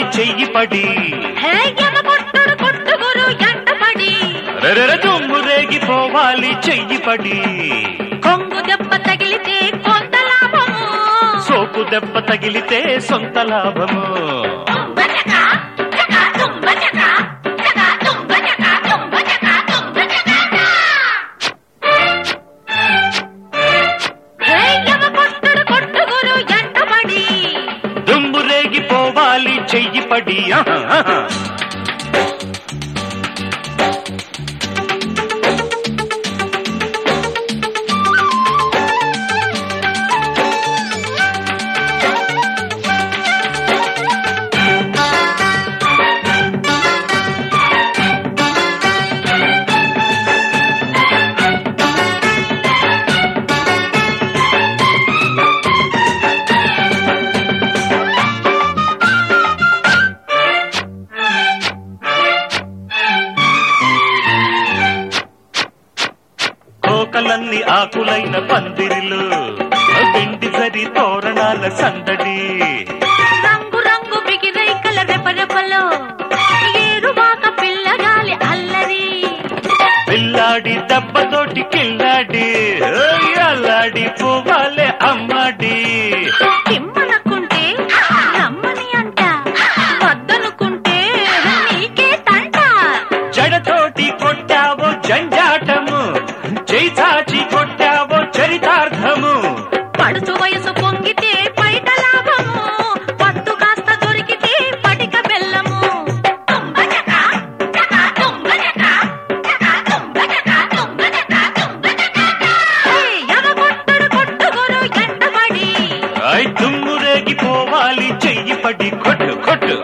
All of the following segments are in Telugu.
చెయ్యి పడి హే యమ కొట్టుడు కొట్టుగురు ఎంటపడి రెరెర దుమ్ము రేగిపోవాలి చెయ్యి పడి కొంగు దెబ్బ తగిలితే కొంత లాభము సోపు దెబ్బ తగిలితే సొంత లాభము తుంబ చక, చక, తుంబ చక, చక, తుంబ చక, తుంబ చక, తుంబ చక, చక. హే యమ కొట్టుడు కొట్టుగురు ఎంటపడి దుమ్ము రేగిపోవాలి చెయ్యి పడి ఆహా, ఆహా. కోకలన్ని ఆకులైన పందిరిలు పిండి సరి తోరణాల సందడి రంగు రంగు బిగిరైకల రెపరెపలో ఏరువాక పిల్లగాలి అల్లరి పిల్లాడి దెబ్బతోటి కిల్లాడి ఓయ్ అల్లాడి పోవాలే అమ్మాడి కిమ్మనకుంటే రమ్మని అంట వద్దనుకుంటే నీకే తంట జడతోటి కొట్టావో జంజాటము చేయి చాచి కొట్టావో చరితార్థము పడుచు వయసు పొంగితే బయట లాభము పట్టు కాస్త దొరికితే పటిక బెల్లము తుంబజక, జక, తుంబజక, జక, తుంబజక, తుంబజక, తుంబజక. హే, ఎగగొట్టుడు కొట్టుగురు ఎంటబడి ఐ దుమ్ము రేగిపోవాలి చెయ్యి పడి కొట్టు కొట్టు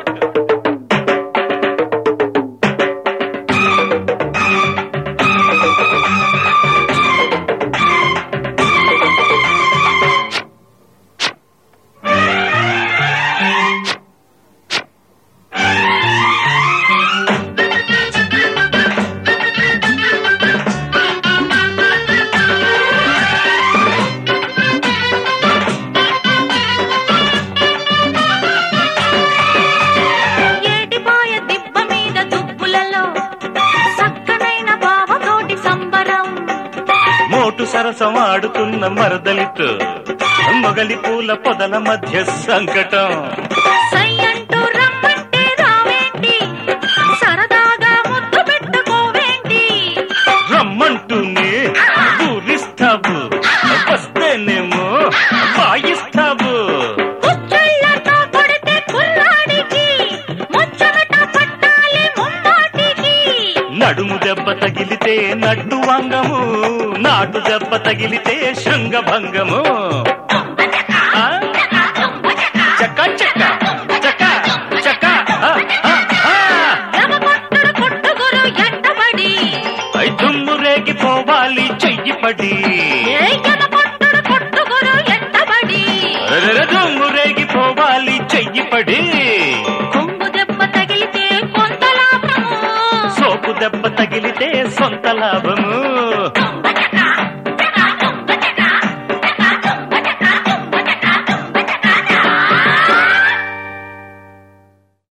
ఏటిపాయ దిబ్బ మీద దుబ్బులలో సక్కనైన బావతోటి సంబరం మోటు సరసం ఆడుతున్న మరదలితో మొగలి పూల పొదల మధ్య సంకటం సై అంటూ రమ్మంటే రావేంటి సరదాగా ముద్దు పెట్టుకోవేంటి రమ్మంటూనే ఊరిస్తావు వస్తేనేమో వాయిస్తావు కుచ్చుళ్ళతో కొడితే కుర్రాడికి ముచ్చమట పట్టాలి ముమ్మాటికి నడుము దెబ్బ తగిలితే నడ్డు వంగము నాటు దెబ్బ తగిలితే శృంగభంగము ఆ? చక్క చక్క చక్క చక్క ఆ, ఆ, ఆ. ఎగగొట్టుడు కొట్టుగురు ఎంటబడి ఐ దుమ్ము రేగిపోవాలి చెయ్యి పడి ఏ ఎగగొట్టుడు కొట్టుగురు ఎంటబడి రెరెర దుమ్ము రేగిపోవాలి చెయ్యి పడి కొంగు దెబ్బ తగిలితే కొంత లాభము సోపు దెబ్బ తగిలితే సొంత లాభము తుంబచక